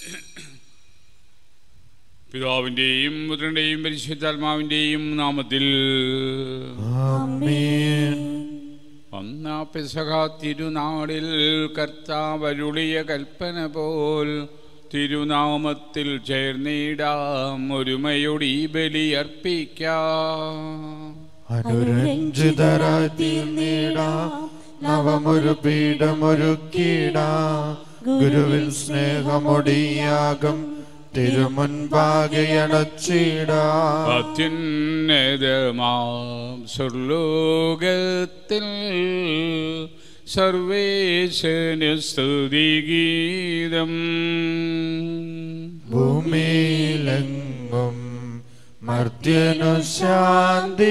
പിതാവിൻ്റെയും പുത്രൻ്റെയും പരിശുദ്ധാത്മാവിൻ്റെയും നാമത്തിൽ ആമേൻ ഒന്ന പെസഹ തിരുനാളിൽ കർത്താവരുളിയ കൽപ്പന പോൽ തിരുനാമത്തിൽ ചേർന്നിടാം ഒരുമയോട് ഈ ബലി അർപ്പിക്കാം അനുരഞ്ജിതരായി തീർന്നിടാം നവമൊരു പീഠമൊരുക്കിടാം ഗുരുവിൻ സ്നേഹമൊടിയാകം തിരുമുൻപാകെ അടച്ചിടാം അത്യുന്നതമാം സ്വർലോകത്തിൽ സർവേശന് സ്തുതിഗീതം ഭൂമിയിലെങ്ങും മർത്യനു ശാന്തി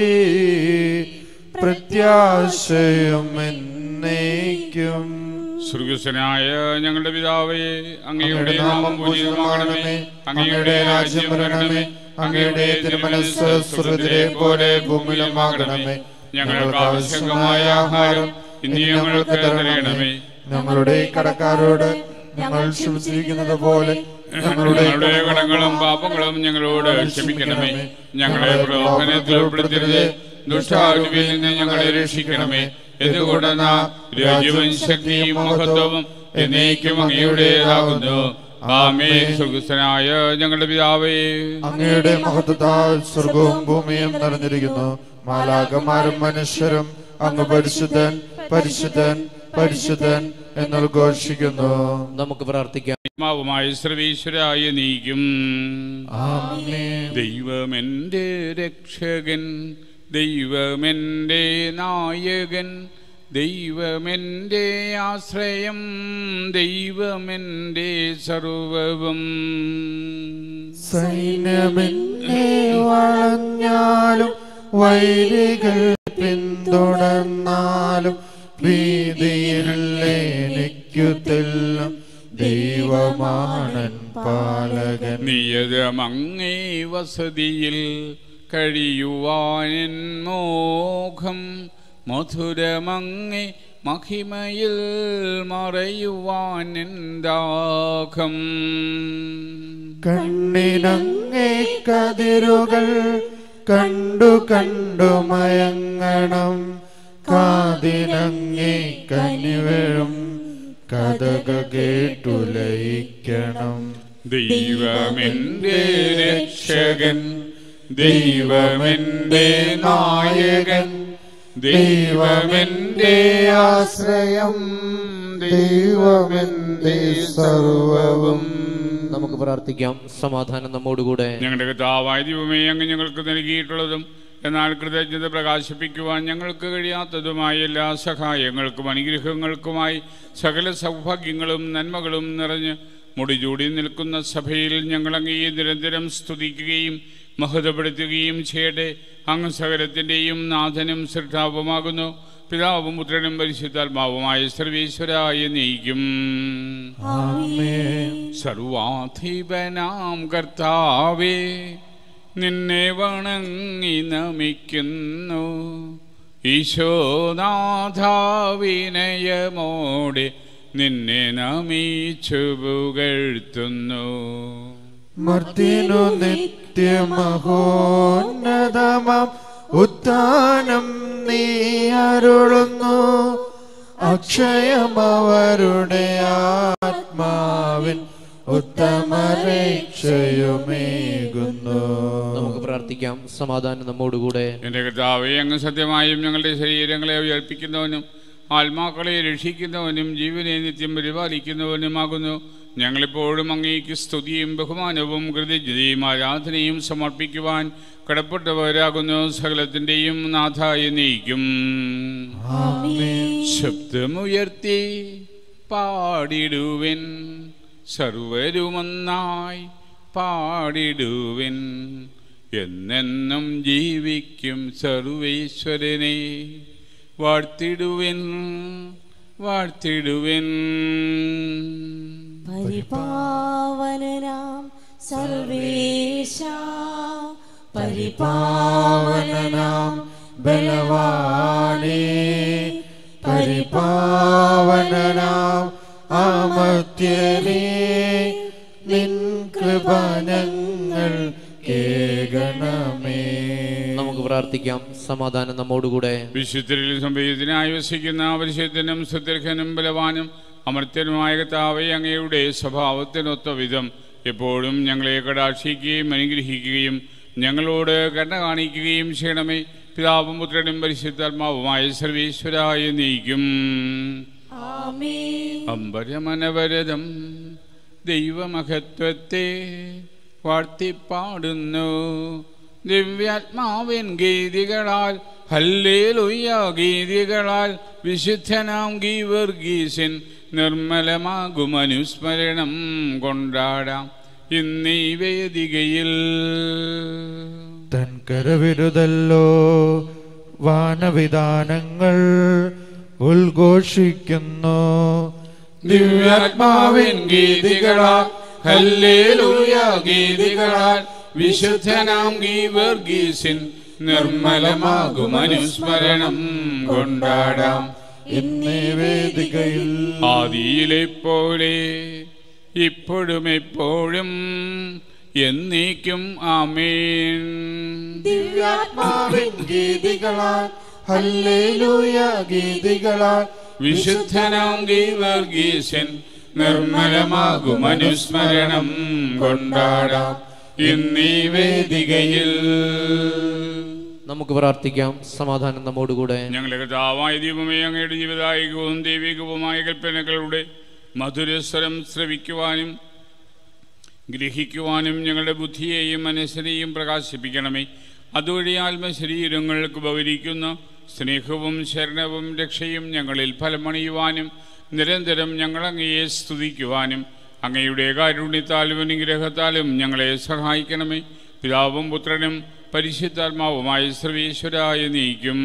പ്രത്യാശയും എന്നേക്കും സ്വർഗസ്വനായ ഞങ്ങളുടെ പിതാവേ അങ്ങയുടെ അങ്ങയുടെ നാമം പൂജിതമാകണമേ അങ്ങയുടെ രാജ്യം വരണമേ അങ്ങയുടെ തിരുമനസ് സ്വർഗത്തിലെ പോലെ ഭൂമിയിലുമാകണമേ ഞങ്ങൾക്ക് ആവശ്യമായ ആഹാരം ഇനി ഞങ്ങൾക്ക് തരണമേ ഞങ്ങളുടെ കടക്കാരോട് ഞങ്ങൾ ക്ഷമിച്ചിരിക്കുന്നത് പോലെ ഞങ്ങളുടെ കടങ്ങളും പാപങ്ങളും ഞങ്ങളോട് ക്ഷമിക്കണമേ ഞങ്ങളെ പ്രലോഭനത്തിൽ ഉൾപ്പെടുത്തരുത് ദുഷ്ടാരുവിൽ നിന്ന് ഞങ്ങളെ രക്ഷിക്കണമേ എന്തുകൊണ്ടെന്ന രാജ്യവും ശക്തിയും മഹത്വവും എന്നേക്കും അങ്ങയുടേതാകുന്നു ആമേ സുഖസ്ഥനായ ഞങ്ങളുടെ പിതാവേ അങ്ങയുടെ മഹത്വത്താൽ സ്വർഗവും ഭൂമിയും നിറഞ്ഞിരിക്കുന്നു മാലാകമാരും മനുഷ്യരും അങ്ങ് പരിശുദ്ധൻ പരിശുദ്ധൻ പരിശുദ്ധൻ എന്നുദ്ഘോഷിക്കുന്നു നമുക്ക് പ്രാർത്ഥിക്കാം ആത്മാവുമായ സർവീശ്വരായ നീക്കും ആമേൻ ദൈവമെൻ്റെ രക്ഷകൻ ദൈവമെൻ്റെ നായകൻ ദൈവമെൻ്റെ ആശ്രയം ദൈവമെൻ്റെ സർവവും സൈന്യമെന്നെ വളഞ്ഞാലും വൈരികൾ പിന്തുടർന്നാലും ഭീതിയില്ലെനിക്കു തെല്ലും ദൈവമാണൻ പാലകൻ നിയതമങ്ങേ വസതിയിൽ കഴിയുവാൻ മോഹം മധുരമങ്ങേ മഹിമയിൽ മറയുവാൻ ദാഹം കണ്ണിനങ്ങേ കതിരുകൾ കണ്ടു കണ്ടു മയങ്ങണം കാതിനങ്ങേ കനിവഴും കഥക കേട്ടു ലയിക്കണം ദൈവമെന്റെ രക്ഷകൻ ദൈവമെന്റെ നായകൻ ദൈവമെന്റെ ആശ്രയം ദൈവമെന്റെ സർവവും നമുക്ക് പ്രാർത്ഥിക്കാം സമാധാനം നമ്മോടുകൂടെ ഞങ്ങളുടെ കർത്താവായ ദൈവമേ അങ്ങ് ഞങ്ങൾക്ക് നൽകിയിട്ടുള്ളതും എന്നാൽ കൃതജ്ഞത പ്രകാശിപ്പിക്കുവാൻ ഞങ്ങൾക്ക് കഴിയാത്തതുമായ എല്ലാ സഹായങ്ങൾക്കും അനുഗ്രഹങ്ങൾക്കുമായി സകല സൗഭാഗ്യങ്ങളും നന്മകളും നിറഞ്ഞ് മുടിചൂടി നിൽക്കുന്ന സഭയിൽ ഞങ്ങൾ അങ്ങേ നിരന്തരം സ്തുതിക്കുകയും മഹത്വപ്പെടുത്തുകയും ചെയ്യട്ടെ അങ്ങ് സകലത്തിൻ്റെയും നാഥനും ശ്രദ്ധാവുമാകുന്നു പിതാവും പുത്രനും പരിശുദ്ധാത്മാവുമായ സർവീശ്വരായ നീക്കും ആമേൻ സർവാധിപനാം കർത്താവേ നിന്നെ വണങ്ങി നമിക്കുന്നു ഈശോനാഥാവിനയമോടെ നിന്നെ നമിച്ചു പുകഴ്ത്തുന്നു മർത്തിനു നിത്യമഹോന്നതമം ഉത്ഥാനം നീ അരുളുന്നു അക്ഷയമവരുടെ ആത്മാവിൻ ഉത്തമ രക്ഷയുമേകുന്നു നമുക്ക് പ്രാർത്ഥിക്കാം സമാധാനം നമ്മോടുകൂടെ എൻ്റെ കർത്താവെ അങ്ങ് സത്യമായും ഞങ്ങളുടെ ശരീരങ്ങളെ ഉയർപ്പിക്കുന്നവനും ആത്മാക്കളെ രക്ഷിക്കുന്നവനും ജീവനെ നിത്യം പരിപാലിക്കുന്നവനുമാകുന്നു ഞങ്ങളിപ്പോഴും അങ്ങേക്ക് സ്തുതിയും ബഹുമാനവും കൃതജ്ഞതയും ആരാധനയും സമർപ്പിക്കുവാൻ കടപ്പെട്ടവരാകുന്നു സകലത്തിൻ്റെയും നാഥായ നീക്കും ശബ്ദമുയർത്തി പാടിടുവിൻ സർവരുമൊന്നായി പാടിടുവിൻ എന്നെന്നും ജീവിക്കും സർവേശ്വരനെ വാഴ്ത്തിടുവിൻ വാഴ്ത്തിടുവിൻ പരിപാവനനാം സർവേശ പാവനനാം ബലവാനേ പരിപാവനനാം അമത്യനേ നിൻ കൃപ ഞങ്ങൾ കേകണമേ നമുക്ക് പ്രാർത്ഥിക്കാം സമാധാനം നമ്മോടുകൂടെ വിശുദ്ധരിൽ സംഭവത്തിനായി വസിക്കുന്ന പരിശുദ്ധനും സുദീർഘനും ബലവാനും അമർത്യനുമായ കർത്താവെ അങ്ങയുടെ സ്വഭാവത്തിനൊത്ത വിധം എപ്പോഴും ഞങ്ങളെ കടാക്ഷിക്കുകയും അനുഗ്രഹിക്കുകയും ഞങ്ങളോട് കരുണ കാണിക്കുകയും ചെയ്യണമേ പിതാവും പുത്രനും പരിശുദ്ധാത്മാവുമായ സർവീശ്വരായ നീക്കും ആമേൻ അമ്പരമനവരതം ദൈവമഹത്വത്തെ വാഴ്ത്തിപ്പാടുന്നു ദിവ്യാത്മാവിൻ ഗീതികളാൽ ഹല്ലേലുയ്യ ഗീതികളാൽ വിശുദ്ധനാം ഗീവർഗീശൻ നിർമ്മലമാകും അനുസ്മരണം കൊണ്ടാടാം ഇന്നീ വേദികയിൽ തൻ കരവിരുതല്ലോ വാനവിധാനങ്ങൾ ഉദ്ഘോഷിക്കുന്നു ദിവ്യാത്മാവിൻ ഗീതികളാൽ ഹല്ലേലൂയ ഗീതികളാൽ വിശുദ്ധനാം ഗീവർഗീസിൻ നിർമ്മലമാകും അനുസ്മരണം കൊണ്ടാടാം ഇന്നേ വേദികയിൽ ആദിയിലെ പോലെ ഇപ്പോഴും എപ്പോഴും എന്നേക്കും ആമേൻ ദിവ്യാത്മാവിൻ ഗീതികളാൽ ഹല്ലേലൂയ ഗീതികളാൽ വിശുദ്ധനാം ഗീവർഗീശൻ നിർമ്മലമാകും അനുസ്മരണം കൊണ്ടാടാം ഇന്നീ വേദികയിൽ നമുക്ക് പ്രാർത്ഥിക്കാം സമാധാനം നമ്മോടുകൂടെ ഞങ്ങളുടെ കഥാവായ ദീപമേ അങ്ങയുടെ ജീവിതായികവും ദൈവികവുമായ കൽപ്പനകളുടെ മധുരസ്വരം ശ്രവിക്കുവാനും ഗ്രഹിക്കുവാനും ഞങ്ങളുടെ ബുദ്ധിയെയും മനസ്സിനെയും പ്രകാശിപ്പിക്കണമേ അതുവഴി ആത്മശരീരങ്ങൾക്ക് ഉപകരിക്കുന്ന സ്നേഹവും ശരണവും രക്ഷയും ഞങ്ങളിൽ ഫലമണിയുവാനും നിരന്തരം ഞങ്ങളങ്ങയെ സ്തുതിക്കുവാനും അങ്ങയുടെ കാരുണ്യത്താലും അനുഗ്രഹത്താലും ഞങ്ങളെ സഹായിക്കണമേ പിതാവും പുത്രനും പരിശുദ്ധാത്മാവുമായ സർവീശ്വരായ നീക്കും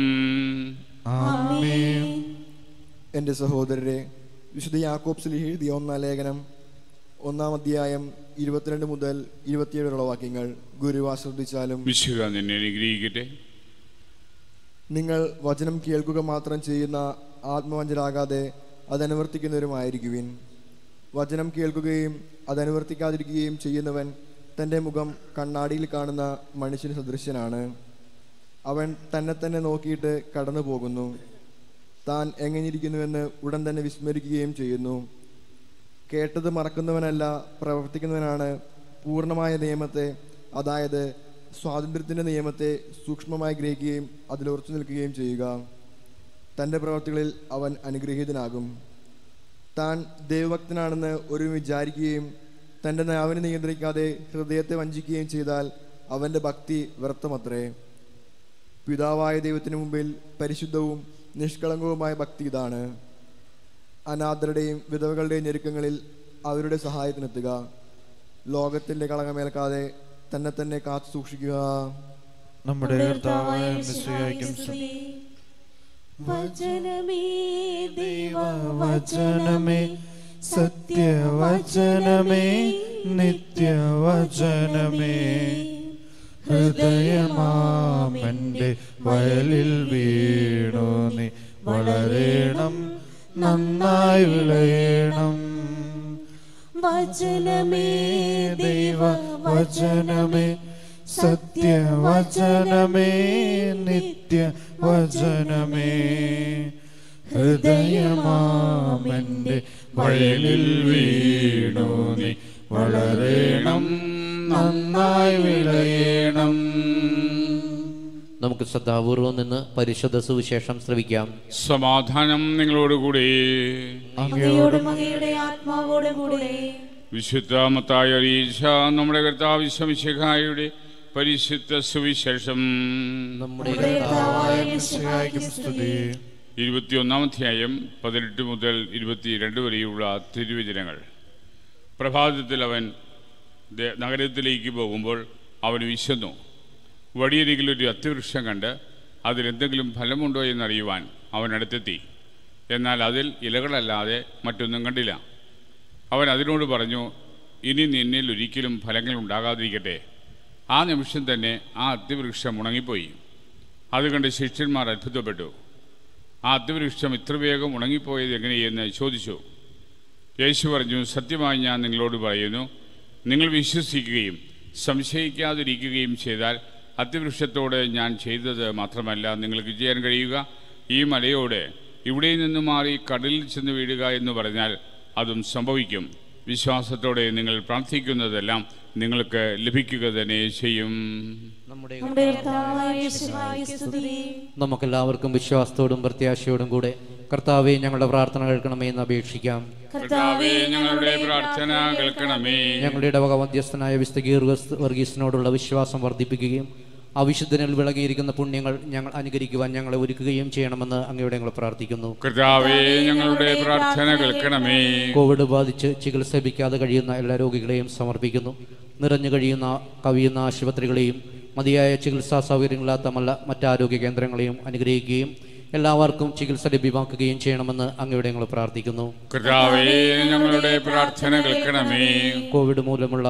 ആമേൻ എൻ്റെ സഹോദരരെ വിശുദ്ധ യാക്കോബ്സിൽ എഴുതിയ ഒന്നാം ലേഖനം ഒന്നാം അധ്യായം ഇരുപത്തിരണ്ട് മുതൽ ഇരുപത്തിയേഴുള്ള വാക്യങ്ങൾ ഗുരുവാ ശ്രദ്ധിച്ചാലും വിശുദ്ധ നിന്നെ അനുഗ്രഹിക്കട്ടെ നിങ്ങൾ വചനം കേൾക്കുക മാത്രം ചെയ്യുന്ന ആത്മവഞ്ചരാകാതെ അതനുവർത്തിക്കുന്നവരുമായിരിക്കുവിൻ വചനം കേൾക്കുകയും അതനുവർത്തിക്കാതിരിക്കുകയും ചെയ്യുന്നവൻ തൻ്റെ മുഖം കണ്ണാടിയിൽ കാണുന്ന മനുഷ്യന് സദൃശ്യനാണ് അവൻ തന്നെ തന്നെ നോക്കിയിട്ട് കടന്നു പോകുന്നു താൻ എങ്ങനെയിരിക്കുന്നുവെന്ന് ഉടൻ തന്നെ വിസ്മരിക്കുകയും ചെയ്യുന്നു കേട്ടത് മറക്കുന്നവനല്ല പ്രവർത്തിക്കുന്നവനാണ് പൂർണ്ണമായ നിയമത്തെ അതായത് സ്വാതന്ത്ര്യത്തിൻ്റെ നിയമത്തെ സൂക്ഷ്മമായി ഗ്രഹിക്കുകയും അതിലുറച്ചു നിൽക്കുകയും ചെയ്യുക തൻ്റെ പ്രവർത്തികളിൽ അവൻ അനുഗ്രഹീതനാകും താൻ ദൈവഭക്തനാണെന്ന് ഒരു വിചാരിക്കുകയും തൻ്റെ നാവിനെ നിയന്ത്രിക്കാതെ ഹൃദയത്തെ വഞ്ചിക്കുകയും ചെയ്താൽ അവൻ്റെ ഭക്തി വ്യർത്ഥമത്രേ പിതാവായ ദൈവത്തിന് മുമ്പിൽ പരിശുദ്ധവും നിഷ്കളങ്കവുമായ ഭക്തി ഇതാണ് അനാഥരുടെയും വിധവകളുടെയും ഞെരുക്കങ്ങളിൽ അവരുടെ സഹായത്തിനെത്തുക ലോകത്തിൻ്റെ കളങ്കമേൽക്കാതെ തന്നെ തന്നെ കാത്തു സൂക്ഷിക്കുക നമ്മുടെ കർത്താവായ മിശിഹായ്ക്കും സ്തുതി. വചനമേ ദൈവവചനമേ സത്യവചനമേ നിത്യവചനമേ ഹൃദയമാമെൻ്റെ വയലിൽ വീണു നീ വളരേണം നന്നായി വിളയണം വചനമേ ദൈവവചനമേ സത്യവചനമേ നിത്യവചനമേ ഹൃദയമാമെൻ്റെ വയലിൽ വീണു നീ വളരേണം നന്നായി വിളയണം നമുക്ക് ശ്രദ്ധാപൂർവം നിന്ന് പരിശുദ്ധ സുവിശേഷം ശ്രവിക്കാം സമാധാനം നിങ്ങളോടുകൂടി അങ്ങയോടും അങ്ങയുടെ ആത്മാവോടും കൂടെ വിശുദ്ധമത്തായ അറിയിച്ച നമ്മുടെ കർത്താവ് ശമിശിഖായുടെ പരിശുദ്ധ സുവിശേഷം നമ്മുടെ നമ്മുടെ കർത്താവായ മിശിഹായ്ക്കും സ്തുതി ഇരുപത്തിയൊന്നാം അധ്യായം പതിനെട്ട് മുതൽ ഇരുപത്തിരണ്ട് വരെയുള്ള തിരുവചനങ്ങൾ പ്രഭാതത്തിൽ അവൻ ദേ- നഗരത്തിലേക്ക് പോകുമ്പോൾ അവൻ വിശന്നു വഴിയരികിൽ ഒരു അത്യവൃക്ഷം കണ്ട് അതിലെന്തെങ്കിലും ഫലമുണ്ടോ എന്നറിയുവാൻ അവൻ അടുത്തെത്തി എന്നാൽ അതിൽ ഇലകളല്ലാതെ മറ്റൊന്നും കണ്ടില്ല അവൻ അതിനോട് പറഞ്ഞു ഇനി നിന്നിൽ ഒരിക്കലും ഫലങ്ങൾ ഉണ്ടാകാതിരിക്കട്ടെ ആ നിമിഷം തന്നെ ആ അത്യവൃക്ഷം ഉണങ്ങിപ്പോയി അത് കണ്ട് ശിഷ്യന്മാർ അത്ഭുതപ്പെട്ടു ആ അത്യവൃക്ഷം ഇത്ര വേഗം ഉണങ്ങിപ്പോയത് എങ്ങനെയെന്ന് ചോദിച്ചു യേശു പറഞ്ഞു സത്യമായി ഞാൻ നിങ്ങളോട് പറയുന്നു നിങ്ങൾ വിശ്വസിക്കുകയും സംശയിക്കാതിരിക്കുകയും ചെയ്താൽ അത്തിവൃക്ഷത്തോട് ഞാൻ ചെയ്തത് മാത്രമല്ല നിങ്ങൾക്ക് ചെയ്യാൻ കഴിയുക ഈ മലയോട് ഇവിടെ നിന്ന് മാറി കടലിൽ ചെന്ന് വീഴുക എന്ന് പറഞ്ഞാൽ അതും സംഭവിക്കും വിശ്വാസത്തോടെ നിങ്ങൾ പ്രാർത്ഥിക്കുന്നതെല്ലാം നിങ്ങൾക്ക് ലഭിക്കുക തന്നെ ചെയ്യും നമ്മുടെ നമ്മുടെ കർത്താവായ യേശുവായ സ്തുതി നമുക്കെല്ലാവർക്കും വിശ്വാസത്തോടും പ്രത്യാശയോടും കൂടെ കർത്താവെ ഞങ്ങളുടെ പ്രാർത്ഥന കേൾക്കണമേ എന്ന് അപേക്ഷിക്കാം കർത്താവേ ഞങ്ങളുടെ പ്രാർത്ഥന കേൾക്കണമേ ഞങ്ങളുടെ ഇടവക മധ്യസ്ഥനായ വിശുദ്ധ ഗീർഗസ് വർഗീസിനോടുള്ള വിശ്വാസം വർദ്ധിപ്പിക്കുകയും അവിശുദ്ധനിൽ വിളകിയിരിക്കുന്ന പുണ്യങ്ങൾ ഞങ്ങൾ അനുകരിക്കുവാൻ ഞങ്ങളെ ഒരുക്കുകയും ചെയ്യണമെന്ന് അങ്ങയോടെ ഞങ്ങൾ പ്രാർത്ഥിക്കുന്നു കർത്താവേ ഞങ്ങളുടെ പ്രാർത്ഥന കേൾക്കണമേ കോവിഡ് ബാധിച്ച് ചികിത്സ ലഭിക്കാതെ കഴിയുന്ന എല്ലാ രോഗികളെയും സമർപ്പിക്കുന്നു നിറഞ്ഞു കഴിയുന്ന കവിയുന്ന ആശുപത്രികളെയും മതിയായ ചികിത്സാ സൗകര്യങ്ങളില്ലാത്ത മല്ല മറ്റാരോഗ്യ കേന്ദ്രങ്ങളെയും അനുഗ്രഹിക്കുകയും എല്ലാവർക്കും ചികിത്സ ലഭ്യമാക്കുകയും ചെയ്യണമെന്ന് അങ്ങയോടെ ഞങ്ങൾ പ്രാർത്ഥിക്കുന്നു കർത്താവേ ഞങ്ങളുടെ പ്രാർത്ഥന കേൾക്കണമേ കോവിഡ് മൂലമുള്ള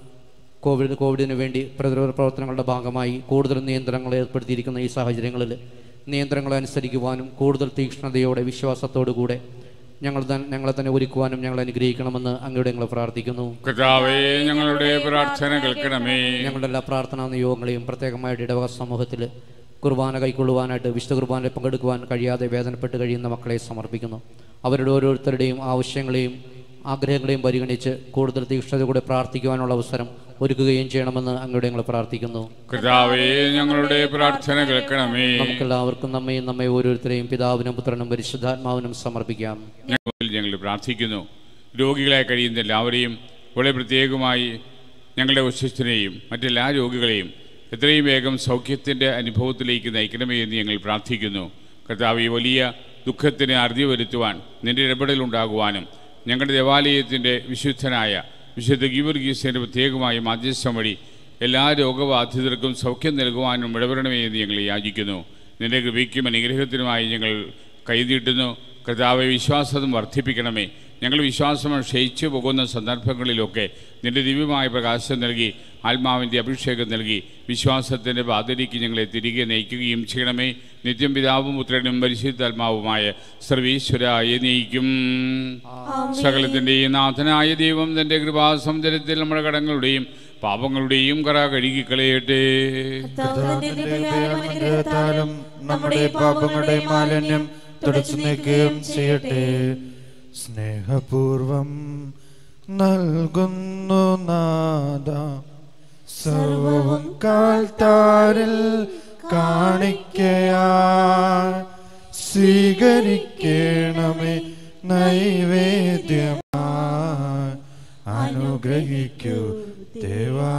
കോവിഡ് കോവിഡിന് വേണ്ടി പ്രതിരോധ പ്രവർത്തനങ്ങളുടെ ഭാഗമായി കൂടുതൽ നിയന്ത്രണങ്ങൾ ഏർപ്പെടുത്തിയിരിക്കുന്ന ഈ സാഹചര്യങ്ങളിൽ നിയന്ത്രണങ്ങൾ അനുസരിക്കുവാനും കൂടുതൽ തീക്ഷ്ണതയോടെ വിശ്വാസത്തോടു കൂടെ ഞങ്ങൾ തന്നെ ഞങ്ങളെ തന്നെ ഒരുക്കുവാനും ഞങ്ങൾ അനുഗ്രഹിക്കണമെന്ന് അങ്ങയോട് ഞങ്ങൾ പ്രാർത്ഥിക്കുന്നു കർത്താവേ ഞങ്ങളുടെ പ്രാർത്ഥന കേൾക്കണമേ ഞങ്ങളുടെ എല്ലാ പ്രാർത്ഥനാ നിയോഗങ്ങളെയും പ്രത്യേകമായിട്ട് ഇടവക സമൂഹത്തിൽ കുർബാന കൈക്കൊള്ളുവാനായിട്ട് വിശുദ്ധ കുർബാനയിൽ പങ്കെടുക്കുവാൻ കഴിയാതെ വേദനപ്പെട്ട് കഴിയുന്ന മക്കളെ സമർപ്പിക്കുന്നു അവരുടെ ഓരോരുത്തരുടെയും ആവശ്യങ്ങളെയും ആഗ്രഹങ്ങളെയും പരിഗണിച്ച് കൂടുതൽ തീക്ഷ്ണതയോടെ പ്രാർത്ഥിക്കുവാനുള്ള അവസരം ഒരുക്കുകയും ചെയ്യണമെന്ന് അങ്ങയോട് ഞങ്ങൾ പ്രാർത്ഥിക്കുന്നു കർത്താവേ ഞങ്ങളുടെ പ്രാർത്ഥന കേൾക്കണമേ നമുക്കെല്ലാവർക്കും നമ്മയും നമ്മെ ഓരോരുത്തരെയും പിതാവിനും പുത്രനും പരിശുദ്ധാത്മാവിനും സമർപ്പിക്കാം ഞങ്ങൾ ഞങ്ങൾ പ്രാർത്ഥിക്കുന്നു രോഗികളായി കഴിയുന്ന എല്ലാവരെയും വളരെ പ്രത്യേകമായി ഞങ്ങളുടെ വശിഷ്ഠനെയും മറ്റെല്ലാ രോഗികളെയും എത്രയും വേഗം സൗഖ്യത്തിൻ്റെ അനുഭവത്തിലേക്ക് നയിക്കണമേ എന്ന് ഞങ്ങൾ പ്രാർത്ഥിക്കുന്നു കർത്താവ് ഈ വലിയ ദുഃഖത്തിന് അറുതി വരുത്തുവാൻ നിന്റെ ഇടപെടലുണ്ടാകുവാനും ഞങ്ങളുടെ ദേവാലയത്തിൻ്റെ വിശുദ്ധനായ വിശുദ്ധ ഗീവർഗീസിൻ്റെ പ്രത്യേകമായ മാധ്യസ്ഥം വഴി എല്ലാ രോഗബാധിതർക്കും സൗഖ്യം നൽകുവാനും ഇടപെടണമേ എന്ന് ഞങ്ങൾ യാചിക്കുന്നു നിന്റെ കൃപയ്ക്കും അനുഗ്രഹത്തിനുമായി ഞങ്ങൾ കൈനീട്ടുന്നു കർത്താവെ വിശ്വാസം വർദ്ധിപ്പിക്കണമേ ഞങ്ങൾ വിശ്വാസം ക്ഷയിച്ചു പോകുന്ന സന്ദർഭങ്ങളിലൊക്കെ നിന്റെ ദിവ്യമായ പ്രകാശം നൽകി ആത്മാവിൻ്റെ അഭിഷേകം നൽകി വിശ്വാസത്തിൻ്റെ പാതരിക്ക് ഞങ്ങളെ തിരികെ നയിക്കുകയും ചെയ്യണമേ നിത്യം പിതാവും പുത്രനും പരിശുദ്ധാത്മാവുമായ സർവീശ്വരായ നയിക്കും സകലത്തിൻ്റെയും നാഥനായ ദൈവം തൻ്റെ കൃപാസമുദ്രത്തിൽ നമ്മുടെ കടങ്ങളുടെയും പാപങ്ങളുടെയും കറ കഴുകിക്കളയട്ടെ കർത്താവിന്റെ കൃപയാലും അനുഗ്രഹത്താലും നമ്മുടെ പാപങ്ങളുടെ മാലിന്യം തുടച്ചു നീക്കുകയും ചെയ്യട്ടെ സ്നേഹപൂർവം നൽകുന്നു നാദ സർവവും കാൽത്താരിൽ കാണിക്കയാ സ്വീകരിക്കണമേ നൈവേദ്യമായി അനുഗ്രഹിക്കൂ ദേവാ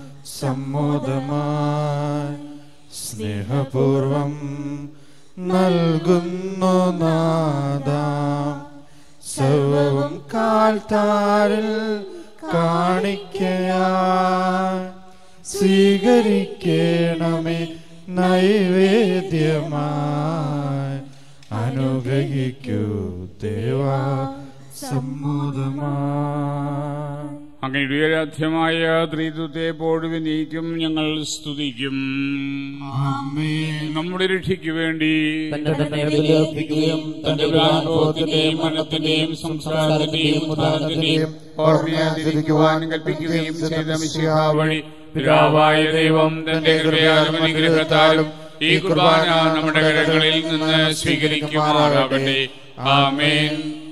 സമ്മോദമായി സ്നേഹപൂർവം നൽകുന്നു നാദ സർവവും കാൽത്താരിൽ കാണിക്കയായി സ്വീകരിക്കണമേ നൈവേദ്യമായി അനുഗ്രഹിക്കൂ ദേവാ സമ്മോദമായി അങ്ങയുടെ ഉയരാധ്യമായ ത്രിത്വത്തെ പോഴുവി നീക്കും ഞങ്ങൾ സ്തുതിക്കും നമ്മുടെ രക്ഷയ്ക്ക് വേണ്ടി തന്റെ തന്നെ ബലിയർപ്പിക്കുകയും തന്റെ അനുഭവത്തിന്റെയും മരണത്തിന്റെയും സംസ്കാരത്തിന്റെയും ഉദാഹരണത്തിന്റെയും ഓർമ്മയാതിരിക്കുവാൻ കൽപ്പിക്കുകയും ചെയ്ത മിശിഹ വഴി പിതാവായ ദൈവം തന്റെ കൃപയാലും അനുഗ്രഹത്താലും ഈ കുർബാന നമ്മുടെ കരങ്ങളിൽ നിന്ന് സ്വീകരിക്കുമാറാകട്ടെ ആമേൻ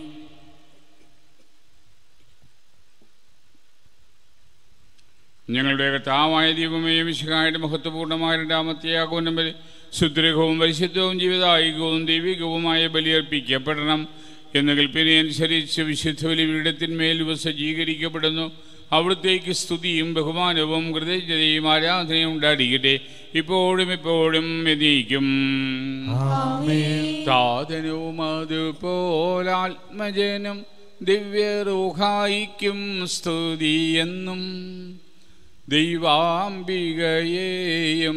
ഞങ്ങളുടെ കർത്താവായ ദൈവമേ വിശുഖായുടെ മഹത്വപൂർണ്ണമായ രണ്ടാമത്തെ ആഗമനം വരെ സുദൃഢവും പരിശുദ്ധവും ജീവിതായികവും ദൈവികവുമായ ബലിയർപ്പിക്കപ്പെടണം എന്ന കൽപ്പനയനുസരിച്ച് വിശുദ്ധ ബലി പീഠത്തിന്മേൽ ഇവ സജ്ജീകരിക്കപ്പെടുന്നു അവിടത്തേക്ക് സ്തുതിയും ബഹുമാനവും കൃതജ്ഞതയും ആരാധനയും ഉണ്ടായിരിക്കട്ടെ ഇപ്പോഴും എപ്പോഴും എന്നേക്കും സാധനവും അതുപോലാത്മജനം ദിവ്യറൂഹായിക്കും സ്തുതി എന്നും ദൈവാംബികയെയും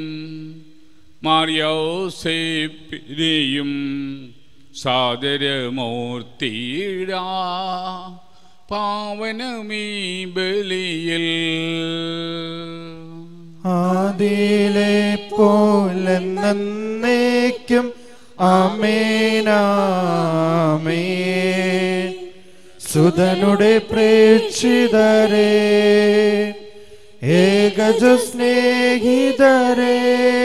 മാറിയോസേപ്പിനെയും സാദരമൂർത്തിയിടാ പാവനമീ ബലിയിൽ ആദിയിലെ പോലെ നന്നേക്കും ആമേനാമേ സുതനുടെ പ്രേക്ഷിതരേ ഏകജ സ്നേഹിതരെ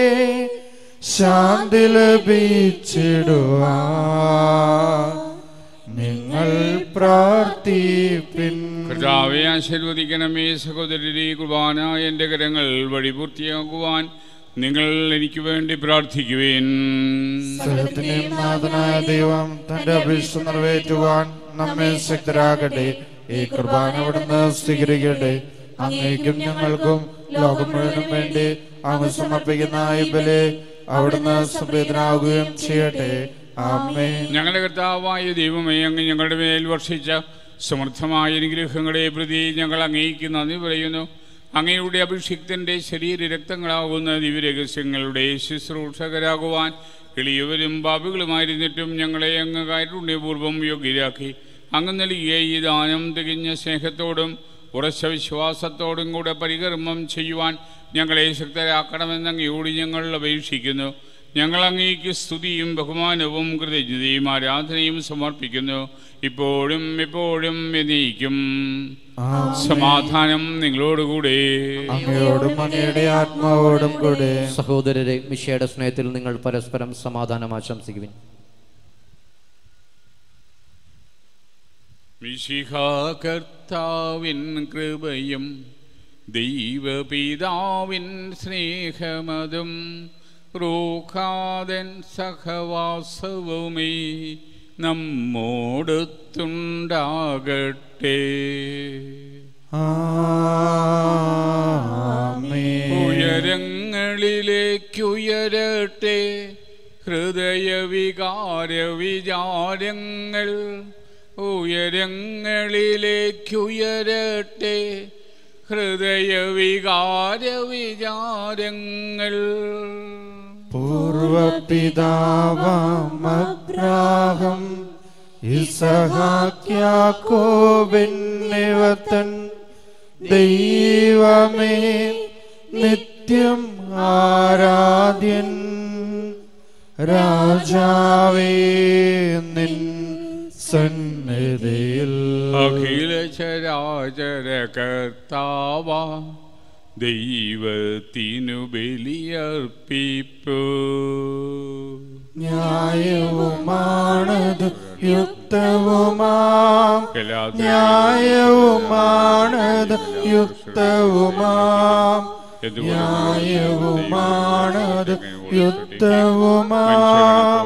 ശാന്തി ലഭിച്ചിടുവാ നിങ്ങൾ പ്രാർത്ഥിപ്പിൻ കർത്താവെ ആശീർവദിക്കണമേ സഹോദരരെ കുർബാന എൻ്റെ കരങ്ങൾ വഴി പൂർത്തിയാക്കുവാൻ നിങ്ങൾ എനിക്ക് വേണ്ടി പ്രാർത്ഥിക്കുവേൻ സകലത്തിന്റെയും നാഥനായ ദൈവം തന്റെ അഭീഷ്ടം നിറവേറ്റുവാൻ നമ്മെ ശക്തരാകട്ടെ ഈ കുർബാന അവിടുന്ന് സ്വീകരിക്കട്ടെ അങ്ങേക്കും ഞങ്ങൾക്കും ലോകം മുഴുവനും വേണ്ടി അങ്ങ് സമർപ്പിക്കുന്ന ഈ ബലി അവിടുന്ന് സംവേദനാവുകയും ചെയ്യട്ടെ ആമേ ഞങ്ങളുടെ കർത്താവായ ദൈവമേ അങ്ങ് ഞങ്ങളുടെ മേൽ വർഷിച്ച സമൃദ്ധമായ അനുഗ്രഹങ്ങളെ പ്രതി ഞങ്ങൾ അങ്ങേക്ക് നന്ദി പറയുന്നു അങ്ങയുടെ അഭിഷിക്തന്റെ ശരീര രക്തങ്ങളാകുന്ന ദിവ്യരഹസ്യങ്ങളുടെ ശുശ്രൂഷകരാകുവാൻ എളിയവരും പാപികളുമായിരുന്നിട്ടും ഞങ്ങളെ അങ്ങ് കാരുണ്യപൂർവ്വം യോഗ്യരാക്കി അങ്ങ് നൽകിയ ഈ ദാനം തികഞ്ഞ സ്നേഹത്തോടും ഉറച്ച വിശ്വാസത്തോടും കൂടെ പരികർമ്മം ചെയ്യുവാൻ ഞങ്ങളെ ശക്തരാക്കണമെന്ന് അങ്ങയോട് ഞങ്ങൾ അപേക്ഷിക്കുന്നു ഞങ്ങൾ അങ്ങേക്ക് സ്തുതിയും ബഹുമാനവും കൃതജ്ഞതയും ആരാധനയും സമർപ്പിക്കുന്നു ഇപ്പോഴും എപ്പോഴും എന്നേക്കും സമാധാനം നിങ്ങളോടുകൂടെ അങ്ങയോടും അങ്ങയുടെ ആത്മാവോടും കൂടെ സഹോദരരെ മിഷയുടെ സ്നേഹത്തിൽ നിങ്ങൾ പരസ്പരം സമാധാനം ആശംസിക്കുവിൻ മിശിഹാകർത്താവിൻ കൃപയും ദൈവപിതാവിൻ സ്നേഹമതും റൂഖാദൻ സഹവാസവുമേ നമ്മോടൊത്തുണ്ടാകട്ടെ ആമേൻ ഉയരങ്ങളിലേക്കുയരട്ടെ ഹൃദയവികാര വിചാരങ്ങൾ ഉയരങ്ങളിലേക്കുയരട്ടെ ഹൃദയവികാര വിചാരങ്ങൾ പൂർവപിതാവാം അബ്രാഹം ഇസഹാക്യാക്കോബിന്നിവത്തൻ ദൈവമേ നിത്യം ആരാധ്യൻ രാജാവേ നിൻ സന്നിധിയിൽ അഖില ചരാചര കർത്താവ ദൈവത്തിനു ബലിയർപ്പിപ്പൂ ന്യായവുമാണത് യുക്തവുമാം എല്ലാത്തിനും ന്യായവുമാണത് യുക്തവുമാം ന്യായവുമാണത് യുക്തവുമാം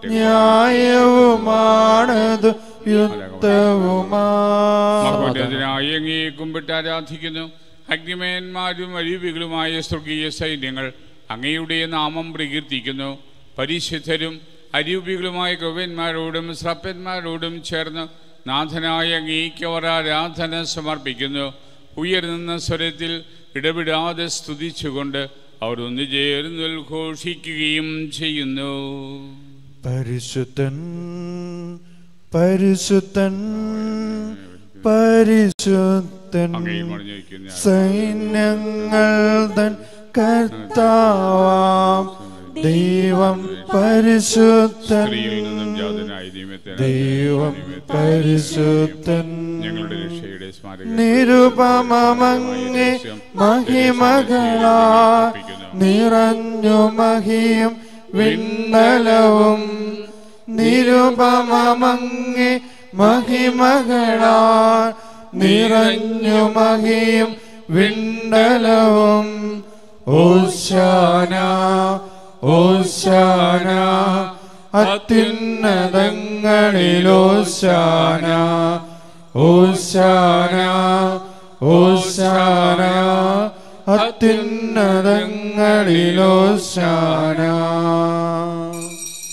ന്യായവുമാണത് യുക്തവുമാം മഹോന്നതനായി അങ്ങേ കുമ്പിട്ട് ആരാധിക്കുന്നു അഗ്നിമേന്മാരും അരുവികളുമായ സ്വർഗീയ സൈന്യങ്ങൾ അങ്ങയുടെ നാമം പ്രകീർത്തിക്കുന്നു പരിശുദ്ധരും അരൂപികളുമായ കവന്മാരോടും ശ്രപ്പന്മാരോടും ചേർന്ന് നാഥനായ അങ്ങേക്ക് അവർ ആരാധന സമർപ്പിക്കുന്നു ഉയർന്ന സ്വരത്തിൽ ഇടപെടാതെ സ്തുതിച്ചുകൊണ്ട് അവർ ഒന്ന് ചേർന്ന് ഉദ്ഘോഷിക്കുകയും ചെയ്യുന്നു പരിശുദ്ധൻ പരിശുദ്ധൻ പരിശുദ്ധൻ അങ്ങയും മറിഞ്ഞു വയ്ക്കുന്ന സൈന്യങ്ങൾ തൻ കർത്താവാം ദൈവം പരിശുദ്ധൻ സ്ത്രീയിൽ നിന്നും ജാതനായ ദൈവത്തെ ദൈവം പരിശുദ്ധൻ ഞങ്ങളുടെ രക്ഷയുടെ സ്മാരക നിരുപമങ്ങെ മഹിമകളാ നിറഞ്ഞു മഹിയും വിണ്ണലവും നിരുപമങ്ങെ മഹിമകളാ നിറഞ്ഞു മഹിയും വിണ്ടലവും ഓശാന ഓശാന അത്യുന്നതങ്ങളിലോശാന ഓശാന ഓശാന അത്യുന്നതങ്ങളിലോശാന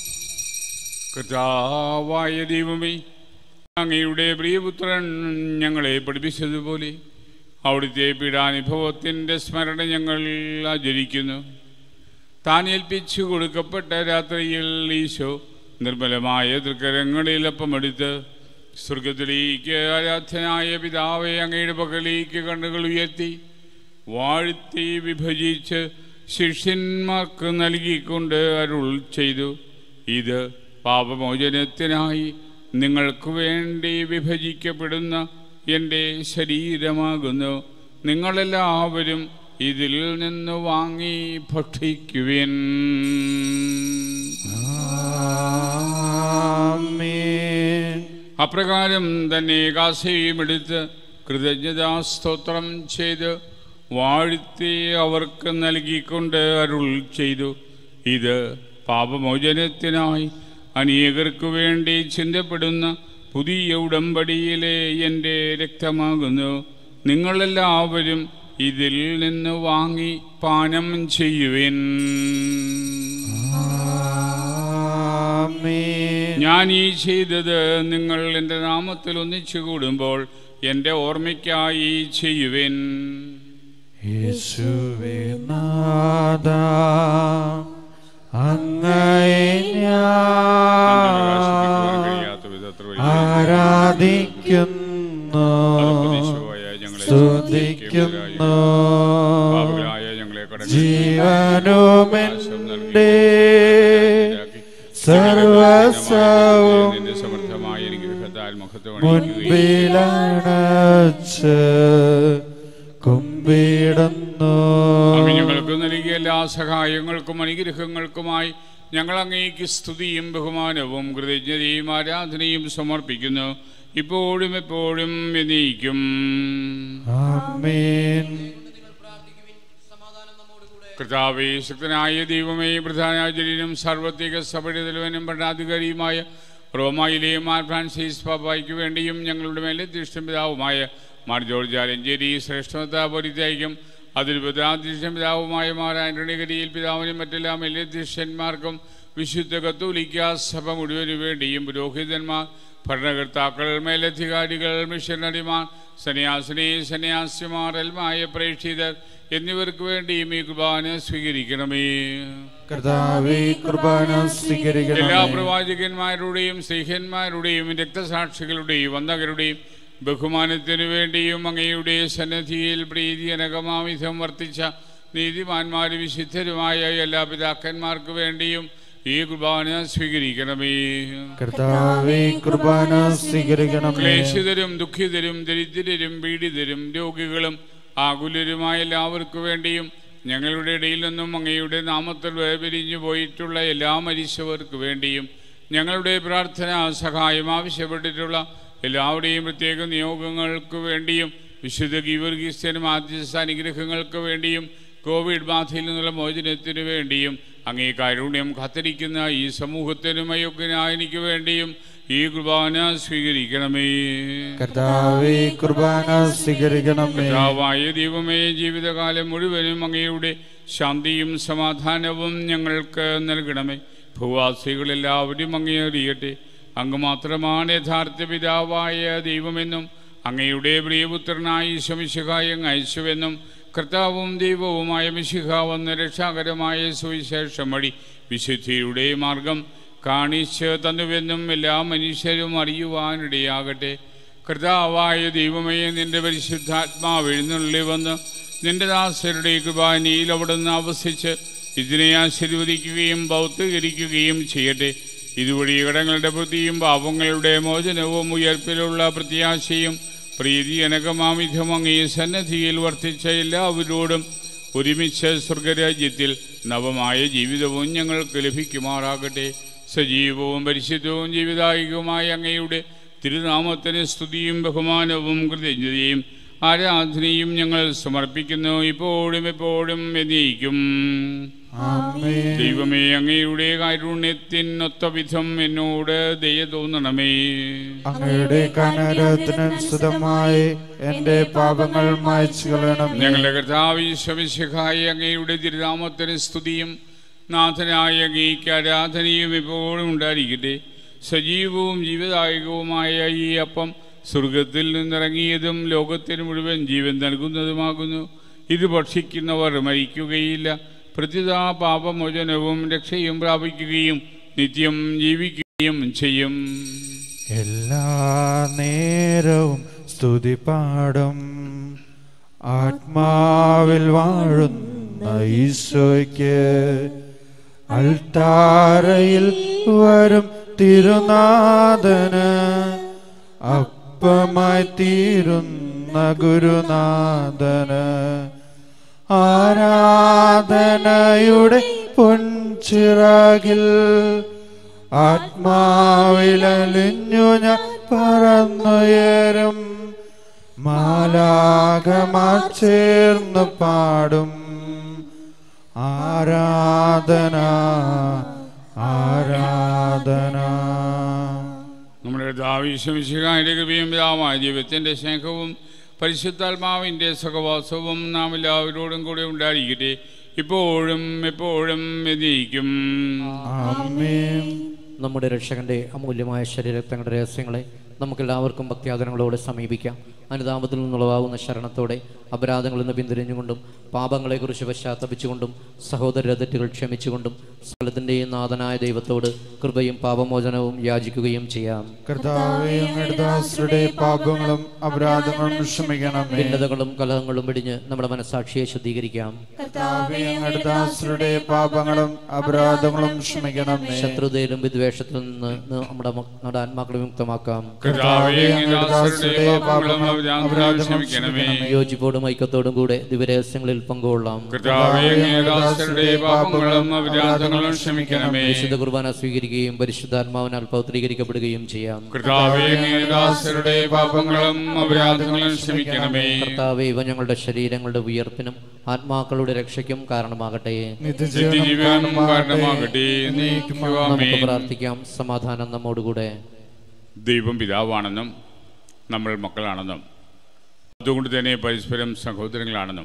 കർത്താവായ ദൈവമേ അങ്ങയുടെ പ്രിയപുത്രൻ ഞങ്ങളെ പഠിപ്പിച്ചതുപോലെ അവിടുത്തെ പീഡാനുഭവത്തിൻ്റെ സ്മരണ ഞങ്ങൾ ആചരിക്കുന്നു താൻ ഏൽപ്പിച്ചു കൊടുക്കപ്പെട്ട രാത്രിയിൽ ഈശോ നിർമ്മലമായ തൃക്കരങ്ങളിൽ അപ്പമെടുത്ത് സ്വർഗത്തിലേക്ക് ആരാധനായ പിതാവെ അങ്ങയുടെ പകലേക്ക് കണ്ണുകൾ ഉയർത്തി വാഴ്ത്തി വിഭജിച്ച് ശിഷ്യന്മാർക്ക് നൽകിക്കൊണ്ട് അരുൾ ചെയ്തു ഇത് പാപമോചനത്തിനായി നിങ്ങൾക്ക് വേണ്ടി വിഭജിക്കപ്പെടുന്ന എൻ്റെ ശരീരമാകുന്നു നിങ്ങളെല്ലാവരും ഇതിൽ നിന്ന് വാങ്ങി ഭക്ഷിക്കുവിൻ ആമേൻ അപ്രകാരം തന്നെ കാസയും എടുത്ത് കൃതജ്ഞതാസ്തോത്രം ചെയ്ത് വാഴ്ത്തി അവർക്ക് നൽകിക്കൊണ്ട് അരുൾ ചെയ്തു ഇത് പാപമോചനത്തിനായി അനേകർക്ക് വേണ്ടി ചിന്തപ്പെടുന്ന പുതിയ ഉടമ്പടിയിലെ എൻ്റെ രക്തമാകുന്നു നിങ്ങളെല്ലാവരും ഇതിൽ നിന്ന് വാങ്ങി പാനം ചെയ്യുവിൻ ആമേൻ ഞാൻ ഈ ചെയ്തത് നിങ്ങൾ എൻ്റെ നാമത്തിൽ ഒന്നിച്ചു കൂടുമ്പോൾ എൻ്റെ ഓർമ്മയ്ക്കായി ചെയ്യുവിൻ യേശുവേ നാഥ അങ്ങയെ പ്രകാശിപ്പിക്കുവാൻ ഞാൻ കഴിയാത്ത വിധത്തിൽ വലിയ ആരാധിക്കുന്നു പരമദേശിവായ ഞങ്ങളെ സ്തുതിക്കുന്നു പാപികളായ ഞങ്ങളെ കടന്നു ജീവനുമെന്റെ സർവസ്വവും നിന്റെ സമർത്ഥമായ അനുഗ്രഹത്താൽ മഹത്വം മുൻപിലണച്ച് കുമ്പിടുന്നു അങ്ങ് ഞങ്ങൾക്ക് നൽകിയ എല്ലാ സഹായങ്ങൾക്കും അനുഗ്രഹങ്ങൾക്കുമായി ഞങ്ങൾ അങ്ങേക്ക് സ്തുതിയും ബഹുമാനവും കൃതജ്ഞതയും ആരാധനയും സമർപ്പിക്കുന്നു ഇപ്പോഴും എപ്പോഴും എന്നേക്കും ആമേൻ കർത്താവേ ശക്തനായ ദൈവമേ പ്രധാനാചാര്യനും സാർവത്രിക സഭയുടെ തലവനും ഭരണാധികാരിയുമായ റോമായിലെ മാർ ഫ്രാൻസിസ് പാപ്പായ്ക്ക് വേണ്ടിയും ഞങ്ങളുടെ മേലെ ദൃഷ്ടം പിതാവുമായ മാർ ജോർജ് ആലഞ്ചേരി ശ്രേഷ്ഠതാപരിത്യായിക്കും അതിൽ പിതാദൃഷ്ടം പിതാവുമായ മാർ ആന്റണികരിയിൽ പിതാവിനും മറ്റെല്ലാ മേലെ ദൃഷ്യന്മാർക്കും വിശുദ്ധ കത്തോലിക്ക സഭ മുഴുവനു വേണ്ടിയും പുരോഹിതന്മാർ ഭരണകർത്താക്കൾ മേലധികാരികൾ മിഷനറിമാർ സന്യാസിനി സന്യാസിമാർ എൽമായ പ്രേക്ഷിതർ എന്നിവർക്ക് വേണ്ടിയും ഈ കുർബാന സ്വീകരിക്കണമേ കർത്താവേ കുർബാന എല്ലാ സ്വീകരിക്കണമേ പ്രവാചകന്മാരുടെയും സ്ത്രീഹന്മാരുടെയും രക്തസാക്ഷികളുടെയും വന്ദകരുടെയും ബഹുമാനത്തിനു വേണ്ടിയും അങ്ങയുടെ സന്നദ്ധിയിൽ പ്രീതിജനകമാവിധം വർത്തിച്ച നീതിമാന്മാരും വിശുദ്ധരുമായ എല്ലാ പിതാക്കന്മാർക്ക് വേണ്ടിയും ഈ കുർബാന സ്വീകരിക്കണമേ കർത്താവേ കുർബാന സ്വീകരിക്കണമേ ക്ലേശിതരും ദുഃഖിതരും ദരിദ്രരും പീഡിതരും രോഗികളും ആകുലരുമായ എല്ലാവർക്കു വേണ്ടിയും ഞങ്ങളുടെ ഇടയിൽ നിന്നും അങ്ങയുടെ നാമത്തിൽ വേർപിരിഞ്ഞു പോയിട്ടുള്ള എല്ലാ മരിച്ചവർക്ക് വേണ്ടിയും ഞങ്ങളുടെ പ്രാർത്ഥന സഹായം ആവശ്യപ്പെട്ടിട്ടുള്ള എല്ലാവരുടെയും പ്രത്യേക നിയോഗങ്ങൾക്ക് വേണ്ടിയും വിശുദ്ധ ഗീവർഗീസ്തനും ആദ്യസ്ഥ അനുഗ്രഹങ്ങൾക്ക് വേണ്ടിയും കോവിഡ് ബാധയിൽ നിന്നുള്ള മോചനത്തിനു വേണ്ടിയും അങ്ങേ കാരുണ്യം കാത്തിരിക്കുന്ന ഈ സമൂഹത്തിനും അയോഗ്യനായ എനിക്ക് വേണ്ടിയും ഈ കുർബാന സ്വീകരിക്കണമേ കർത്താവേ കുർബാന സ്വീകരിക്കണമേ കർത്താവായ ദൈവമേ ജീവിതകാലം മുഴുവനും അങ്ങയുടെ ശാന്തിയും സമാധാനവും ഞങ്ങൾക്ക് നൽകണമേ ഭൂവാസികളെല്ലാവരും അങ്ങേ അറിയട്ടെ അങ്ങ് മാത്രമാണ് യഥാർത്ഥ പിതാവായ ദൈവമെന്നും അങ്ങയുടെ പ്രിയപുത്രനായി ശമിശിഹായ അയച്ചുവെന്നും കർത്താവും ദൈവവുമായ മിശിഹ വന്ന രക്ഷാകരമായ സുവിശേഷം വഴി വിശുദ്ധിയുടെ മാർഗം കാണിച്ച് തന്നുവെന്നും എല്ലാ മനുഷ്യരും അറിയുവാനിടയാകട്ടെ കർത്താവായ ദൈവമേ നിന്റെ പരിശുദ്ധാത്മാവ് എഴുന്നള്ളി വന്ന് നിന്റെ ദാസരുടെ കുർബാനയിൽ അവിടുന്ന് ആവസിച്ച് ഇതിനെ ആശീർവദിക്കുകയും ഭൗത്വീകരിക്കുകയും ചെയ്യട്ടെ ഇതുവഴി ഇടങ്ങളുടെ പ്രതിയും പാപങ്ങളുടെ മോചനവും ഉയർപ്പിലുള്ള പ്രത്യാശയും പ്രീതി അനകമാമിധം അങ്ങേ സന്നദ്ധിയിൽ വർദ്ധിച്ച എല്ലാവരോടും ഒരുമിച്ച് സ്വർഗരാജ്യത്തിൽ നവമായ ജീവിതവും ഞങ്ങൾക്ക് ലഭിക്കുമാറാകട്ടെ സജീവവും പരിശുദ്ധവും ജീവിതായികവുമായ അങ്ങയുടെ തിരുനാമത്തിന് സ്തുതിയും ബഹുമാനവും കൃതജ്ഞതയും ആരാധനയും ഞങ്ങൾ സമർപ്പിക്കുന്നു ഇപ്പോഴും എപ്പോഴും എന്നേക്കും ആമേൻ ദൈവമേ അങ്ങയുടെ കാരുണ്യത്തിനൊത്ത വിധം എന്നോട് ദയ തോന്നണമേ അങ്ങയുടെ കനരത്തിനനുസൃതമായി എന്റെ പാപങ്ങൾ മായ്ച്ചു കളയണമേ ഞങ്ങളുടെ കർത്താവിശ്വമിശിഹായി അങ്ങയുടെ തിരുനാമത്തിന് സ്തുതിയും നാഥനായ അങ്ങേക്ക് ആരാധനയും എപ്പോഴും ഉണ്ടായിരിക്കട്ടെ സജീവവും ജീവദായകവുമായ ഈ അപ്പം സ്വർഗത്തിൽ നിന്നിറങ്ങിയതും ലോകത്തിന് മുഴുവൻ ജീവൻ നൽകുന്നതുമാകുന്നു ഇത് ഭക്ഷിക്കുന്നവർ മരിക്കുകയില്ല പ്രതിതാ പാപമോചനവും രക്ഷയും പ്രാപിക്കുകയും നിത്യം ജീവിക്കുകയും ചെയ്യും എല്ലാ നേരവും സ്തുതി പാടും ആത്മാവിൽ വാഴുന്ന ഈശോയ്ക്ക് അൾത്താരയിൽ വരും തിരുനാഥന് അപ്പമായി തീരുന്ന പകരുന്ന ഗുരുനാഥന് ആരാധനയുടെ പൊൻചിറകിൽ ആത്മാവിലലിഞ്ഞു ഞാൻ പറന്നുയരും മാലാകമാർ ചേർന്ന് പാടും ആരാധന ആരാധന നമ്മുടെ കർത്താവിശ്വമിശിഹായുടെ കൃപയും പിതാവായ ദൈവത്തിൻ്റെ സ്നേഹവും പരിശുദ്ധാത്മാവിൻ്റെ സഹവാസവും നാം എല്ലാവരോടും കൂടെ ഉണ്ടായിരിക്കട്ടെ ഇപ്പോഴും എപ്പോഴും എന്നേക്കും ആമേൻ നമ്മുടെ രക്ഷകന്റെ അമൂല്യമായ ശരീരത്തങ്ങളുടെ രഹസ്യങ്ങളെ നമുക്കെല്ലാവർക്കും ഭക്തിയാദനങ്ങളോടെ സമീപിക്കാം അനുതാപത്തിൽ നിന്നുളവാകുന്ന ശരണത്തോടെ അപരാധങ്ങളിൽ നിന്ന് പിന്തിരിഞ്ഞുകൊണ്ടും പാപങ്ങളെക്കുറിച്ച് പശ്ചാത്തപിച്ചുകൊണ്ടും സഹോദര തെറ്റുകൾ ക്ഷമിച്ചുകൊണ്ടും സ്ഥലത്തിൻ്റെയും നാഥനായ ദൈവത്തോട് കൃപയും പാപമോചനവും യാചിക്കുകയും ചെയ്യാം കർത്താവേ അങ്ങയുടെ ദാസരുടെ പാപങ്ങളും അപരാധങ്ങളും ക്ഷമിക്കണമേ ഭിന്നതകളും കലഹങ്ങളും വെടിഞ്ഞ് നമ്മുടെ മനസാക്ഷിയെ ശുദ്ധീകരിക്കാം കർത്താവേ അങ്ങയുടെ ദാസരുടെ പാപങ്ങളും അപരാധങ്ങളും ക്ഷമിക്കണമേ ശത്രുതയിലും വിദ്വേഷത്തിൽ നിന്ന് നമ്മുടെ മ- നമ്മുടെ ആത്മാക്കളെ മുക്തമാക്കാം കർത്താവേ അങ്ങയുടെ ദാസരുടെ പാപങ്ങളും അപരാധങ്ങളും ക്ഷമിക്കണമേ യോജിപ്പോടും ഐക്യത്തോടും കൂടെ ദിവരഹസ്യങ്ങളിൽ പങ്കുകൊള്ളാം കർത്താവേ അങ്ങയുടെ ദാസരുടെ പാപങ്ങളും അപരാധങ്ങളും ക്ഷമിക്കണമേ വിശുദ്ധ കുർബാന സ്വീകരിക്കുകയും പരിശുദ്ധാത്മാവിനാൽ പൗത്രീകരിക്കപ്പെടുകയും ചെയ്യാം കർത്താവേ അങ്ങയുടെ ദാസരുടെ പാപങ്ങളും അപരാധങ്ങളും ക്ഷമിക്കണമേ കർത്താവെ ഇവ ഞങ്ങളുടെ ശരീരങ്ങളുടെ ഉയർപ്പിനും ആത്മാക്കളുടെ രക്ഷയ്ക്കും കാരണമാകട്ടെ നിത്യജീവനും കാരണമാകട്ടെ എന്നേക്കും നമുക്ക് ആമേൻ. പ്രാർത്ഥിക്കാം സമാധാനം നമ്മോടുകൂടെ ദൈവം പിതാവാണെന്നും നമ്മൾ മക്കളാണെന്നും അതുകൊണ്ട് തന്നെ പരസ്പരം സഹോദരങ്ങളാണെന്നും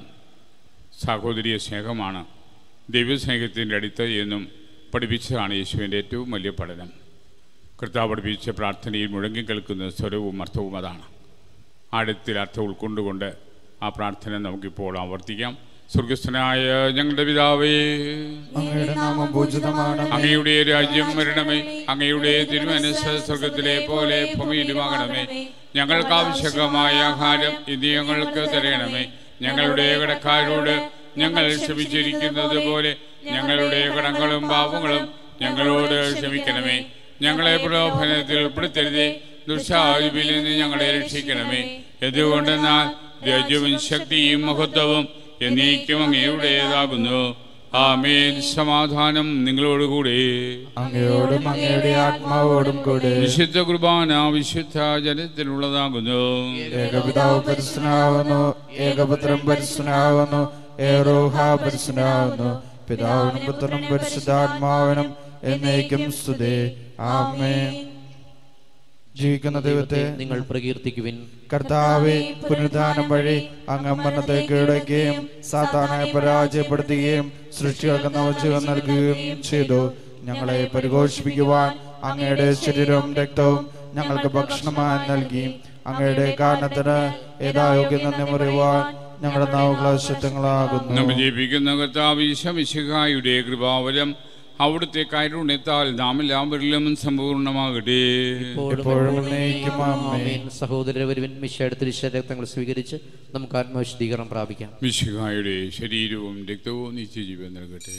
സഹോദരിയ സ്നേഹമാണ് ദൈവസ്നേഹത്തിൻ്റെ അടിത്തറയെന്നും പഠിപ്പിച്ചതാണ് യേശുവിൻ്റെ ഏറ്റവും വലിയ പഠനം കർത്താവ് പഠിപ്പിച്ച പ്രാർത്ഥനയിൽ മുഴങ്ങി കേൾക്കുന്ന സ്വരവും അർത്ഥവും അതാണ് ആഴത്തിൽ അർത്ഥം ഉൾക്കൊണ്ടുകൊണ്ട് ആ പ്രാർത്ഥന നമുക്കിപ്പോൾ ആവർത്തിക്കാം സ്വർഗസ്ഥനായ ഞങ്ങളുടെ പിതാവേ അങ്ങയുടെ നാമം പൂജിതമാണ് അങ്ങയുടെ രാജ്യം വരണമേ അങ്ങയുടെ തിരുമനസ് സ്വർഗത്തിലെ പോലെ ഭൂമിയിലുമാകണമേ ഞങ്ങൾക്ക് ആവശ്യകമായ ആഹാരം ഇത് ഞങ്ങൾക്ക് തരണമേ ഞങ്ങളുടെ കടക്കാരോട് ഞങ്ങൾ ക്ഷമിച്ചിരിക്കുന്നത് പോലെ ഞങ്ങളുടെ കടങ്ങളും പാപങ്ങളും ഞങ്ങളോട് ക്ഷമിക്കണമേ ഞങ്ങളെ പ്രലോഭനത്തിൽ ഉൾപ്പെടുത്തരുതേ ദുഷ്ടാവിൽ നിന്ന് ഞങ്ങളെ രക്ഷിക്കണമേ എന്തുകൊണ്ടെന്നാൽ രാജ്യവും ശക്തിയും മഹത്വവും എന്നേക്കും അങ്ങയുടേതാകുന്നു ആമേൻ സമാധാനം നിങ്ങളോടുകൂടെ അങ്ങയോടും അങ്ങയുടെ ആത്മാവോടും കൂടെ വിശുദ്ധ കുർബാന വിശുദ്ധ ജനത്തിലുള്ളതാകുന്നു ഏകപിതാവ് പരിസ്ഥനാവുന്നു ഏകപുത്രം പരിസ്ഥനാവുന്നു ഏറോഹ പരിസ്ഥനാവുന്നു പിതാവിനും പുത്രനും പരിശുദ്ധാത്മാവിനും എന്നേക്കും സ്തുതി ആമേൻ ജീവിക്കുന്ന ദൈവത്തെ നിങ്ങൾ പ്രകീർത്തിക്കുവിൻ കർത്താവെ പുനരുദ്ധാനം വഴി അങ്ങ് മരണത്തെ കീഴടക്കുകയും സാത്താനെ പരാജയപ്പെടുത്തുകയും സൃഷ്ടികൾക്ക് നവജീവൻ നൽകുകയും ചെയ്തു ഞങ്ങളെ പരിഘോഷിപ്പിക്കുവാൻ അങ്ങയുടെ ശരീരവും രക്തവും ഞങ്ങൾക്ക് ഭക്ഷണമായി നൽകി അങ്ങയുടെ കാരണത്തിന് ഏതായോഗ്യം നന്ദി മുറിയുവാൻ ഞങ്ങളുടെ നാവുകളെ ശുദ്ധങ്ങളാകുന്നു നമ്മെ ജയിപ്പിക്കുന്ന കർത്താവ് ഈശമിശിഹായുടെ കൃപാവരം അവിടുത്തെ കാരുണ്യത്താൽ നാം എല്ലാവരിലും സമ്പൂർണ്ണമാകട്ടെ എപ്പോഴും എന്നേക്കും ആമേൻ. ആമേൻ സഹോദരവരുവിൻ മിശയുടെ തിരുശരക്തങ്ങൾ സ്വീകരിച്ച് നമുക്ക് ആത്മവിശദീകരണം പ്രാപിക്കാം മിശിഹായുടെ ശരീരവും രക്തവും നിത്യജീവൻ നൽകട്ടെ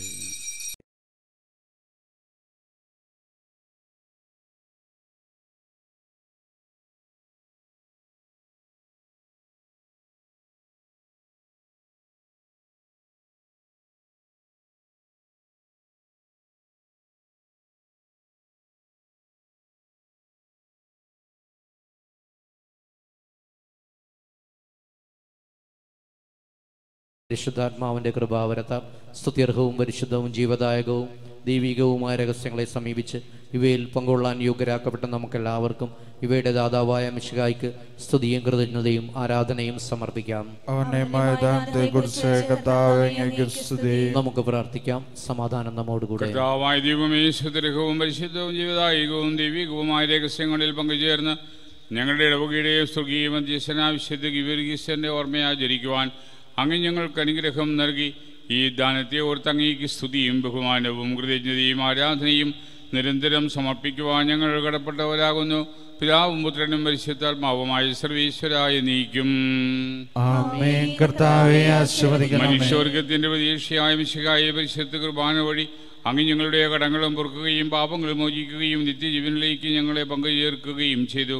പരിശുദ്ധാത്മാവിന്റെ കൃപാവരത്താൽ സ്തുത്യർഹവും പരിശുദ്ധവും ജീവദായകവും ദൈവികവുമായ രഹസ്യങ്ങളെ സമീപിച്ച് ഇവയിൽ പങ്കുകൊള്ളാൻ യോഗ്യരാക്കപ്പെട്ട നമുക്കെല്ലാവർക്കും ഇവയുടെ ദാതാവായ മിശികായ്ക്ക് സ്തുതിയും കൃതജ്ഞതയും ആരാധനയും സമർപ്പിക്കാം അവന്റെ മൈതാനത്തെ കുറിച്ച് കർത്താവ് അങ്ങേക്ക് സ്തുതി നമുക്ക് പ്രാർത്ഥിക്കാം സമാധാനം നമ്മോടുകൂടെ കർത്താവായ ദൈവമേ സുദൃഹവും പരിശുദ്ധവും ജീവദായകവും ദൈവികവുമായ രഹസ്യങ്ങളിൽ പങ്കുചേർന്ന് ഞങ്ങളുടെ ഇടവകയുടെ സ്വർഗീയ മധ്യസ്ഥന വിശുദ്ധ ഗിവർഗീശ്വരൻ്റെ ഓർമ്മയാചരിക്കുവാൻ അങ്ങ് ഞങ്ങൾക്ക് അനുഗ്രഹം നൽകി ഈ ദാനത്തെ ഓർത്ത് അങ്ങേക്ക് സ്തുതിയും ബഹുമാനവും കൃതജ്ഞതയും ആരാധനയും നിരന്തരം സമർപ്പിക്കുവാൻ ഞങ്ങൾ കടപ്പെട്ടവരാകുന്നു പിതാവും പുത്രനും പരിശുദ്ധാത്മാവുമായ സർവീശ്വരായ നീക്കും ആമേൻ കർത്താവെ ആശീർവദിക്കണമേ മനുഷ്യവർഗത്തിന്റെ പ്രതീക്ഷയായ മിശിഹായ പരിശുദ്ധ കുർബാന വഴി അങ്ങ് ഞങ്ങളുടെ കടങ്ങളും പൊറുക്കുകയും പാപങ്ങളും മോചിക്കുകയും നിത്യജീവനിലേക്ക് ഞങ്ങളെ പങ്കുചേർക്കുകയും ചെയ്തു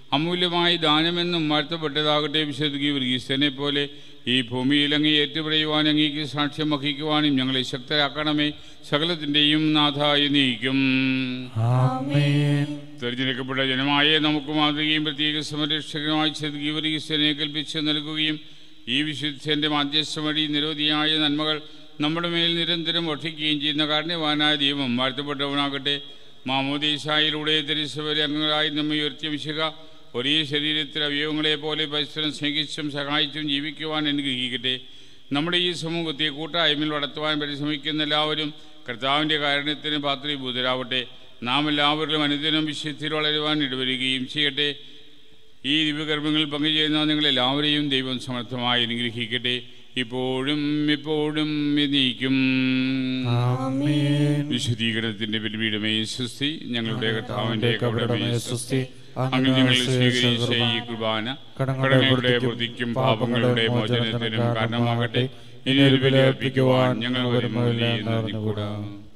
അമൂല്യമായ ദാനമെന്നും വാഴ്ത്തപ്പെട്ടതാകട്ടെ വിശുദ്ധ ഗീവർഗീസ്തനെ പോലെ ഈ ഭൂമിയിൽ അങ്ങേ ഏറ്റുപറയുവാൻ അങ്ങേക്ക് സാക്ഷ്യം വഹിക്കുവാനും ഞങ്ങളെ ശക്തരാക്കണമേ സകലത്തിൻ്റെയും നാഥായി നീക്കും ആമേൻ തിരഞ്ഞെടുക്കപ്പെട്ട ജനമായ നമുക്ക് മാതൃകയും പ്രത്യേക സംരക്ഷകനുമായി ഗീവർഗീസ്തനെ കൽപ്പിച്ച് നൽകുകയും ഈ വിശുദ്ധൻ്റെ മാധ്യസ്ഥം വഴി നിരവധിയായ നന്മകൾ നമ്മുടെ മേൽ നിരന്തരം വർഷിക്കുകയും ചെയ്യുന്ന കാരണവാനായ ദൈവം വാഴ്ത്തപ്പെട്ടവനാകട്ടെ മാമോദീസായിലൂടെ തിരിച്ചവരെ അംഗങ്ങളായി നമ്മെ ഉയർത്തിയ വിശുക ഒരേ ശരീരത്തിൽ അവയവങ്ങളെ പോലെ പരസ്പരം സ്നേഹിച്ചും സഹായിച്ചും ജീവിക്കുവാൻ അനുഗ്രഹിക്കട്ടെ നമ്മുടെ ഈ സമൂഹത്തെ കൂട്ടായ്മയിൽ വളർത്തുവാൻ പരിശ്രമിക്കുന്ന എല്ലാവരും കർത്താവിൻ്റെ കാരണത്തിന് പാത്രീഭൂതരാവട്ടെ നാം എല്ലാവരിലും അനുദിനം വിശുദ്ധിയിൽ വളരുവാൻ ഇടവരികയും ചെയ്യട്ടെ ഈ ദിവ്യകർമ്മങ്ങളിൽ പങ്കുചേരുന്ന നിങ്ങളെല്ലാവരെയും ദൈവം സമർത്ഥമായി അനുഗ്രഹിക്കട്ടെ ഇപ്പോഴും എപ്പോഴും എന്നേക്കും ആമേൻ വിശുദ്ധീകരണത്തിന്റെ പരിപീഠമേ സുസ്തി ഞങ്ങളുടെ കർത്താവിന്റെ കപടമേ കപടമേ സുസ്തി അങ്ങനെ ഞങ്ങൾ സ്വീകരിച്ച സ്വീകരിച്ച ഈ കുർബാന കടങ്ങളുടെ കടങ്ങളുടെ വൃത്തിക്കും പ്രതിക്കും പാപങ്ങളുടെ പാപങ്ങളുടെ മോചനത്തിനും മോചനത്തിനും കാരണമാകട്ടെ ഇനി ഒരു ബലി അർപ്പിക്കുവാൻ ഞങ്ങൾ വരുമ്പോൾ നന്ദിക്കൂടാ